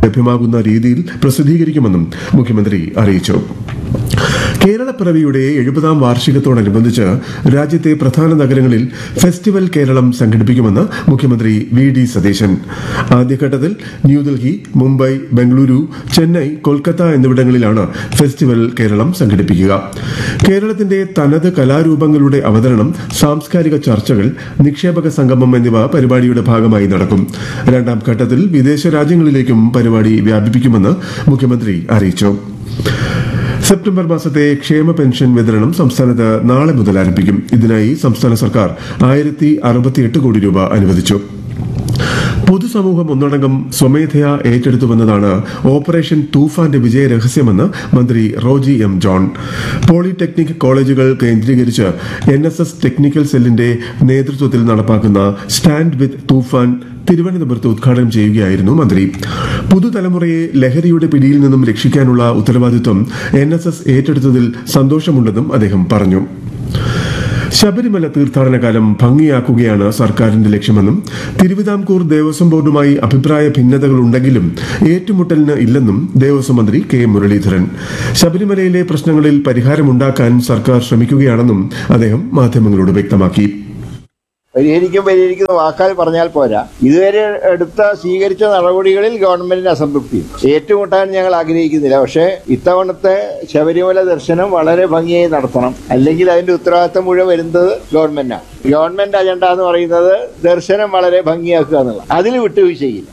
ലഭ്യമാകുന്ന രീതിയിൽ പ്രസിദ്ധീകരിക്കുമെന്നും മുഖ്യമന്ത്രി അറിയിച്ചു കേരളപ്പിറവിയുടെ എഴുപതാം വാർഷികത്തോടനുബന്ധിച്ച് രാജ്യത്തെ പ്രധാന നഗരങ്ങളിൽ ഫെസ്റ്റിവൽ കേരളം സംഘടിപ്പിക്കുമെന്ന് മുഖ്യമന്ത്രി വി ഡി സതീശൻ ആദ്യഘട്ടത്തിൽ ന്യൂഡൽഹി മുംബൈ ബംഗളൂരു ചെന്നൈ കൊൽക്കത്ത എന്നിവിടങ്ങളിലാണ് ഫെസ്റ്റിവൽ കേരളം സംഘടിപ്പിക്കുക കേരളത്തിന്റെ തനത് കലാരൂപങ്ങളുടെ അവതരണം സാംസ്കാരിക ചർച്ചകൾ നിക്ഷേപക സംഗമം എന്നിവ പരിപാടിയുടെ ഭാഗമായി നടക്കും രണ്ടാം ഘട്ടത്തിൽ വിദേശ രാജ്യങ്ങളിലേക്കും പരിപാടി വ്യാപിപ്പിക്കുമെന്ന് മുഖ്യമന്ത്രി അറിയിച്ചു സെപ്റ്റംബർ മാസത്തെ ക്ഷേമ പെൻഷൻ വിതരണം സംസ്ഥാനത്ത് നാളെ മുതൽ ആരംഭിക്കും ഇതിനായി സംസ്ഥാന സർക്കാർ ആയിരത്തി അറുപത്തിയെട്ട് കോടി രൂപ അനുവദിച്ചു പൊതുസമൂഹം ഒന്നടങ്കം സ്വമേധയാ ഏറ്റെടുത്തുവെന്നതാണ് ഓപ്പറേഷൻ തൂഫാന്റെ വിജയ രഹസ്യമെന്ന് മന്ത്രി റോജി എം ജോൺ പോളിടെക്നിക് കോളേജുകൾ കേന്ദ്രീകരിച്ച് എൻ എസ് എസ് ടെക്നിക്കൽ സെല്ലിന്റെ നേതൃത്വത്തിൽ നടപ്പാക്കുന്ന സ്റ്റാൻഡ് വിത്ത് തൂഫാൻ തിരുവനന്തപുരത്ത് ഉദ്ഘാടനം ചെയ്യുകയായിരുന്നു മന്ത്രി പുതുതലമുറയെ ലഹരിയുടെ പിടിയിൽ നിന്നും രക്ഷിക്കാനുള്ള ഉത്തരവാദിത്വം എൻ എസ് എസ് ഏറ്റെടുത്തതിൽ സന്തോഷമുണ്ടെന്നും അദ്ദേഹം പറഞ്ഞു ശബരിമല തീർത്ഥാടന കാലം ഭംഗിയാക്കുകയാണ് സർക്കാരിന്റെ ലക്ഷ്യമെന്നും തിരുവിതാംകൂർ ദേവസ്വം ബോർഡുമായി അഭിപ്രായ ഭിന്നതകളുണ്ടെങ്കിലും ഏറ്റുമുട്ടലിന് ഇല്ലെന്നും ദേവസ്വം മന്ത്രി കെ മുരളീധരൻ ശബരിമലയിലെ പ്രശ്നങ്ങളിൽ പരിഹാരമുണ്ടാക്കാൻ സർക്കാർ ശ്രമിക്കുകയാണെന്നും അദ്ദേഹം മാധ്യമങ്ങളോട് വ്യക്തമാക്കി പരിഹരിക്കും പരിഹരിക്കുന്ന വാക്കാൽ പറഞ്ഞാൽ പോരാ ഇതുവരെ എടുത്ത സ്വീകരിച്ച നടപടികളിൽ ഗവൺമെന്റിന് അസംതൃപ്തി ഏറ്റുമുട്ടാൻ ഞങ്ങൾ ആഗ്രഹിക്കുന്നില്ല പക്ഷേ ഇത്തവണത്തെ ശബരിമല ദർശനം വളരെ ഭംഗിയായി നടത്തണം അല്ലെങ്കിൽ അതിന്റെ ഉത്തരവാദിത്തം മുഴുവൻ വരുന്നത് ഗവൺമെന്റാണ് ഗവൺമെന്റ് അജണ്ട എന്ന് പറയുന്നത് ദർശനം വളരെ ഭംഗിയാക്കുക എന്നുള്ളത് അതിൽ വിട്ടുവീഴ്ചയില്ല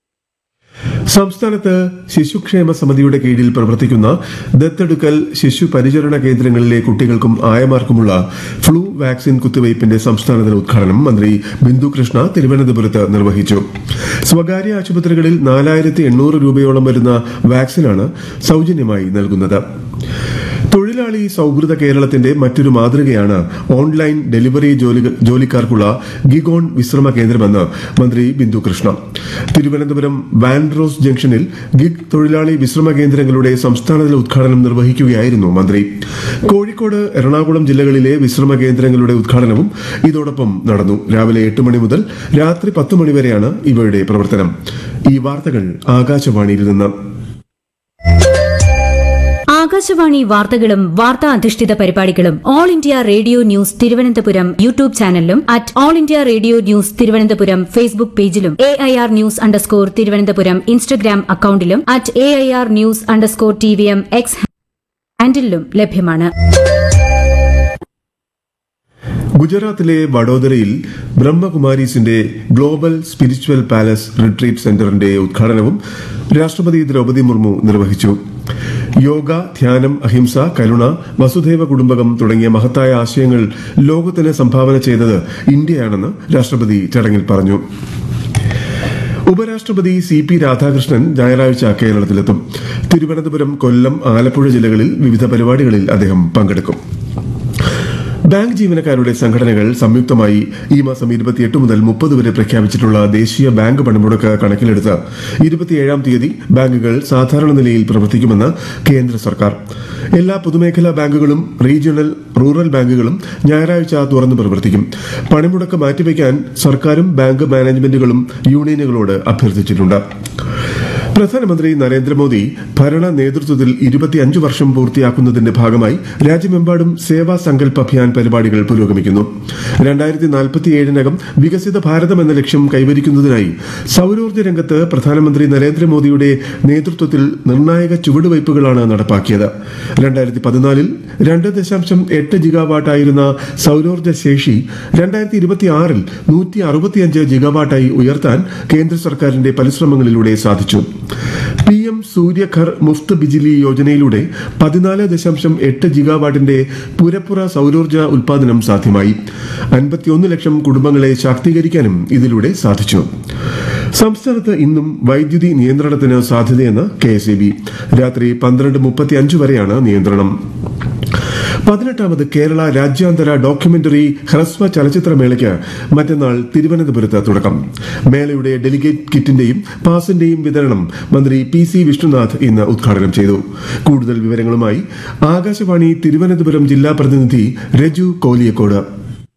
സംസ്ഥാനത്ത് ശിശുക്ഷേമ സമിതിയുടെ കീഴിൽ പ്രവർത്തിക്കുന്ന ദത്തെടുക്കൽ ശിശു പരിചരണ കേന്ദ്രങ്ങളിലെ കുട്ടികൾക്കും ആയമാർക്കുമുള്ള ഫ്ലൂ വാക്സിൻ കുത്തിവയ്പിന്റെ സംസ്ഥാനതല ഉദ്ഘാടനം മന്ത്രി ബിന്ദു കൃഷ്ണ തിരുവനന്തപുരത്ത് നിർവഹിച്ചു സ്വകാര്യ ആശുപത്രികളിൽ നാലായിരത്തി എണ്ണൂറ് രൂപയോളം വരുന്ന വാക്സിനാണ് സൌജന്യമായി നൽകുന്നത് തൊഴിലാളി സൌഹൃദ കേരളത്തിന്റെ മറ്റൊരു മാതൃകയാണ് ഓൺലൈൻ ഡെലിവറി ജോലി ജോലിക്കാർക്കുള്ള ഗിഗോൺ വിശ്രമ കേന്ദ്രമെന്ന് മന്ത്രി ബിന്ദു കൃഷ്ണ തിരുവനന്തപുരം വാൻഡ്രോസ് ജംഗ്ഷനിൽ ഗിഗ് തൊഴിലാളി വിശ്രമ കേന്ദ്രങ്ങളുടെ സംസ്ഥാനതല ഉദ്ഘാടനം നിർവഹിക്കുകയായിരുന്നു മന്ത്രി കോഴിക്കോട് എറണാകുളം ജില്ലകളിലെ വിശ്രമ കേന്ദ്രങ്ങളുടെ ഉദ്ഘാടനവും ഇതോടൊപ്പം നടന്നു രാവിലെ എട്ട് മണി മുതൽ രാത്രി പത്ത് മണിവരെയാണ് ഇവയുടെ പ്രവർത്തനം ഈ വാർത്തകൾ ആകാശവാണിയിൽ നിന്ന് ആകാശവാണി വാർത്തകളും വാർത്താ അധിഷ്ഠിത പരിപാടികളും all India radio news Thiruvananthapuram YouTube ചാനലിലും at all India radio news Thiruvananthapuram Facebook പേജിലും A I R news underscore Thiruvananthapuram Instagram അക്കൌണ്ടിലും at A I R news underscore T V M X ഹാൻഡിലും ലഭ്യമാണ് ഗുജറാത്തിലെ വഡോദരയിൽ ബ്രഹ്മകുമാരീസിന്റെ ഗ്ലോബൽ സ്പിരിച്വൽ പാലസ് റിട്രീറ്റ് സെന്ററിന്റെ ഉദ്ഘാടനവും രാഷ്ട്രപതി ദ്രൗപദി മുർമു നിർവഹിച്ചു യോഗ ധ്യാനം അഹിംസ കരുണ വസുധൈവ കുടുംബകം തുടങ്ങിയ മഹത്തായ ആശയങ്ങൾ ലോകത്തിന് സംഭാവന ചെയ്തത് ഇന്ത്യയാണെന്ന് രാഷ്ട്രപതി ചടങ്ങിൽ പറഞ്ഞു ഉപരാഷ്ട്രപതി സി പി രാധാകൃഷ്ണൻ ഞായറാഴ്ച കേരളത്തിലെത്തും തിരുവനന്തപുരം കൊല്ലം ആലപ്പുഴ ജില്ലകളിൽ വിവിധ പരിപാടികളിൽ അദ്ദേഹം പങ്കെടുക്കും ബാങ്ക് ജീവനക്കാരുടെ സംഘടനകൾ സംയുക്തമായി ഈ മാസം ഇരുപത്തിയെട്ട് മുതൽ മുപ്പത് വരെ പ്രഖ്യാപിച്ചിട്ടുള്ള ദേശീയ ബാങ്ക് പണിമുടക്ക് കണക്കിലെടുത്ത് ഇരുപത്തിയേഴാം തീയതി ബാങ്കുകൾ സാധാരണ നിലയിൽ പ്രവർത്തിക്കുമെന്ന് കേന്ദ്ര സർക്കാർ എല്ലാ പൊതുമേഖലാ ബാങ്കുകളും റീജിയണൽ റൂറൽ ബാങ്കുകളും ഞായറാഴ്ച തുറന്നു പ്രവർത്തിക്കും പണിമുടക്ക് മാറ്റിവെക്കാൻ സർക്കാരും ബാങ്ക് മാനേജ്മെന്റുകളും യൂണിയനുകളോട് അഭ്യർത്ഥിച്ചിട്ടുണ്ട് പ്രധാനമന്ത്രി നരേന്ദ്രമോദി ഭരണ നേതൃത്വത്തിൽ ഇരുപത്തിയഞ്ച് വർഷം പൂർത്തിയാക്കുന്നതിന്റെ ഭാഗമായി രാജ്യമെമ്പാടും സേവാ സങ്കൽപ് അഭിയാൻ പരിപാടികൾ പുരോഗമിക്കുന്നു രണ്ടായിരത്തി നാൽപ്പത്തിയേഴിനകം വികസിത ഭാരതം എന്ന ലക്ഷ്യം കൈവരിക്കുന്നതിനായി സൌരോർജ്ജ രംഗത്ത് പ്രധാനമന്ത്രി നരേന്ദ്രമോദിയുടെ നേതൃത്വത്തിൽ നിർണായക ചുവടുവയ്പുകളാണ് നടപ്പാക്കിയത് രണ്ടായിരത്തി പതിനാലിൽ രണ്ട് ദശാംശം എട്ട് ജിഗാവാട്ടായിരുന്ന സൌരോർജ്ജ ശേഷി രണ്ടായിരത്തി ഇരുപത്തിയാറിൽ നൂറ്റി അറുപത്തിയഞ്ച് ജിഗാവാട്ടായി ഉയർത്താൻ കേന്ദ്ര സർക്കാരിന്റെ പരിശ്രമങ്ങളിലൂടെ സാധിച്ചു പി എം സൂര്യഘർ മുഫ്ത് ബിജിലി യോജനയിലൂടെ പതിനാല് ദശാംശം എട്ട് ജിഗാവാട്ടിന്റെ പുരപ്പുറ സൌരോർജ്ജ ഉൽപാദനം സാധ്യമായി അൻപത്തിയൊന്ന് ലക്ഷം കുടുംബങ്ങളെ ശാക്തീകരിക്കാനും ഇതിലൂടെ സാധിച്ചു സംസ്ഥാനത്ത് ഇന്നും വൈദ്യുതി നിയന്ത്രണത്തിന് സാധ്യതയെന്ന് കെ എസ് രാത്രി പന്ത്രണ്ട് മുപ്പത്തിയഞ്ച് വരെയാണ് നിയന്ത്രണം പതിനെട്ടാമത് കേരള രാജ്യാന്തര ഡോക്യുമെന്ററി ഹ്രസ്വ ചലച്ചിത്രമേളയ്ക്ക് മറ്റന്നാൾ തിരുവനന്തപുരത്ത് തുടക്കം മേളയുടെ ഡെലിഗേറ്റ് കിറ്റിന്റെയും പാസിന്റെയും വിതരണം മന്ത്രി പി സി വിഷ്ണുനാഥ് ഇന്ന് ഉദ്ഘാടനം ചെയ്തു കൂടുതൽ വിവരങ്ങളുമായി ആകാശവാണി തിരുവനന്തപുരം ജില്ലാ പ്രതിനിധി രജു കോലിയക്കോട്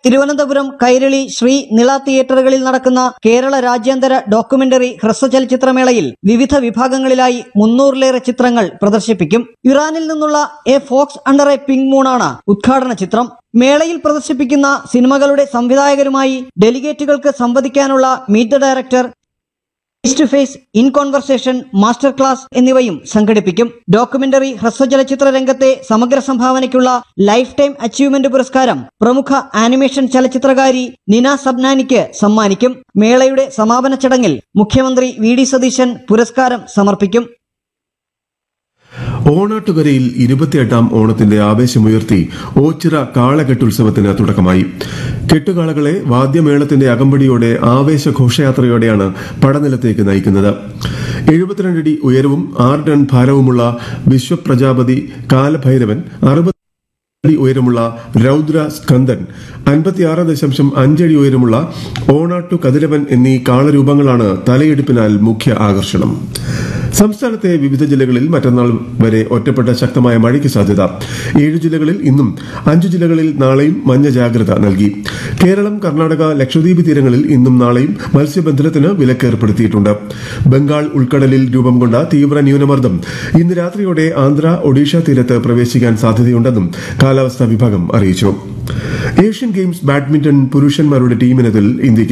തിരുവനന്തപുരം കൈരളി ശ്രീ നിള തിയേറ്ററുകളിൽ നടക്കുന്ന കേരള രാജ്യാന്തര ഡോക്യുമെന്ററി ഹ്രസ്വചലച്ചിത്രമേളയിൽ വിവിധ വിഭാഗങ്ങളിലായി മുന്നൂറിലേറെ ചിത്രങ്ങൾ പ്രദർശിപ്പിക്കും ഇറാനിൽ നിന്നുള്ള a fox under a pink മൂണാണ് ഉദ്ഘാടന ചിത്രം മേളയിൽ പ്രദർശിപ്പിക്കുന്ന സിനിമകളുടെ സംവിധായകരുമായി ഡെലിഗേറ്റുകൾക്ക് സംവദിക്കാനുള്ള meet the director face to face in conversation master class എന്നിവയും സംഘടിപ്പിക്കും ഡോക്യുമെന്ററി ഹ്രസ്വചലച്ചിത്ര രംഗത്തെ സമഗ്ര സംഭാവനയ്ക്കുള്ള ലൈഫ് ടൈം അച്ചീവ്മെന്റ് പുരസ്കാരം പ്രമുഖ ആനിമേഷൻ ചലച്ചിത്രകാരി നിന സബ്നാനിക്ക് സമ്മാനിക്കും മേളയുടെ സമാപന ചടങ്ങിൽ മുഖ്യമന്ത്രി വി ഡി സതീശൻ പുരസ്കാരം സമർപ്പിക്കും ഓണാട്ടുകരയിൽ ഇരുപത്തിയെട്ടാം ഓണത്തിന്റെ ആവേശമുയർത്തി ഓച്ചിറ കാളകെട്ടുത്സവത്തിന് തുടക്കമായി കെട്ടുകാളകളെ വാദ്യമേളത്തിന്റെ അകമ്പടിയോടെ ആവേശ ഘോഷയാത്രയോടെയാണ് പടനിലത്തേക്ക് നയിക്കുന്നത് എഴുപത്തിരണ്ടടി ഉയരവും ആറ് ടൺ ഭാരവുമുള്ള വിശ്വപ്രജാപതി കാലഭൈരവൻ അറുപത് അടി ഉയരമുള്ള രൗദ്ര സ്കന്ദൻ അൻപത്തിയാറ് ദശാംശം അഞ്ചടി ഉയരമുള്ള ഓണാട്ടു കതിരവൻ എന്നീ കാളരൂപങ്ങളാണ് തലയെടുപ്പിനാൽ മുഖ്യ ആകർഷണം സംസ്ഥാനത്തെ വിവിധ ജില്ലകളിൽ മറ്റന്നാൾ വരെ ഒറ്റപ്പെട്ട ശക്തമായ മഴയ്ക്ക് സാധ്യത ഏഴ് ജില്ലകളിൽ ഇന്നും അഞ്ചു ജില്ലകളിൽ നാളെയും മഞ്ഞ ജാഗ്രത നൽകി കേരളം കർണാടക ലക്ഷദ്വീപ് തീരങ്ങളിൽ ഇന്നും നാളെയും മത്സ്യബന്ധനത്തിന് വിലക്ക് ഏർപ്പെടുത്തിയിട്ടുണ്ട് ബംഗാൾ ഉൾക്കടലിൽ രൂപം കൊണ്ട തീവ്ര ന്യൂനമർദ്ദം ഇന്ന് രാത്രിയോടെ ആന്ധ്ര ഒഡീഷ തീരത്ത് പ്രവേശിക്കാൻ സാധ്യതയുണ്ടെന്നും കാലാവസ്ഥാ വിഭാഗം അറിയിച്ചു ഏഷ്യൻ ഗെയിംസ് ബാഡ്മിന്റൺ പുരുഷന്മാരുടെ ടീമിനതിൽ ഇന്ത്യയ്ക്ക്